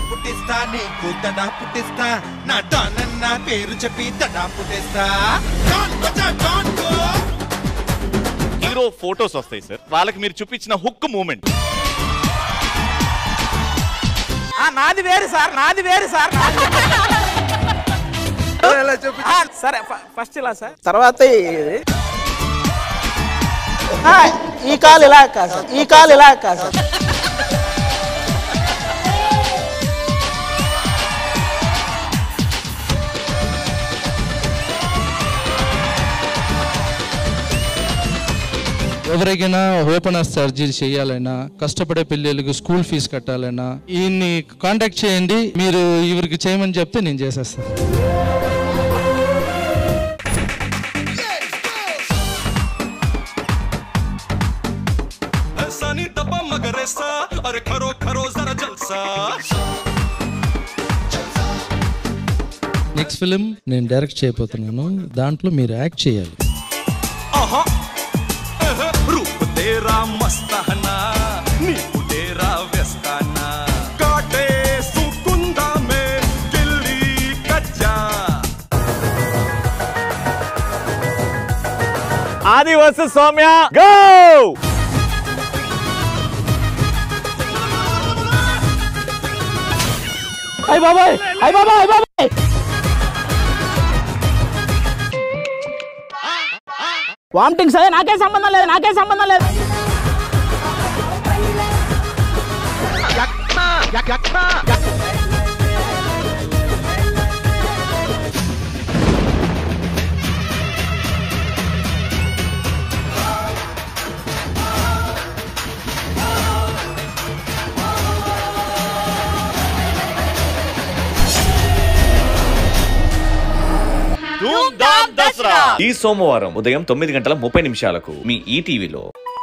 పుట్టిస్తా నీకు తడా పుట్టిస్తా నా డాన్ అన్న పేరు చెప్పి తడా పుట్టిస్తా డాన్ బజా డాన్ కో హీరో ఫోటోస్ వస్తాయి సార్ వాళ్ళకి మీరు చూపించిన హుక్ మూమెంట్ ఆ, నాది వేరు సార్ నాది వేరు సార్ నాది ఆ, సరే ఫ- ఫస్ట్ ఇలా సార్ తర్వాత ఇది ఆ, ఈ కాలు ఇలా కాదు సార్. ఈ కాలు ఇలా కాదు సార్. ఎవరికైనా ఓపెన్ సర్జరీ చేయాలన్నా కష్టపడే పిల్లలకు స్కూల్ ఫీజు కట్టాలన్నా ఈయన్ని కాంటాక్ట్ చేయండి మీరు ఇవరికి చేయమని చెప్తే నేను చేసేస్తాను ऐसा नहीं दबा मगर ऐसा अरे करो करो जरा जलसा నెక్స్ట్ ఫిలిం నేను డైరెక్ట్ చేయబోతున్నాను దాంట్లో మీరు యాక్ట్ చేయాలి आहा एह, रूप तेरा मस्त है ना नीकू तेरा व्यस्ताना काटे सुकुंदा में गिल्ली कच्चा ఆది వర్సెస్ సౌమ్య గో అయ్య బాబాయ్ అయ్య బాబాయ్ అయ్య బాబాయ్ వామిటింగ్స్ అదే నాకే సంబంధం లేదు నాకే సంబంధం లేదు ధూమ్ ధామ్ దసరా ఈ సోమవారం ఉదయం తొమ్మిది గంటల ముప్పై నిమిషాలకు మీ ఈటీవీలో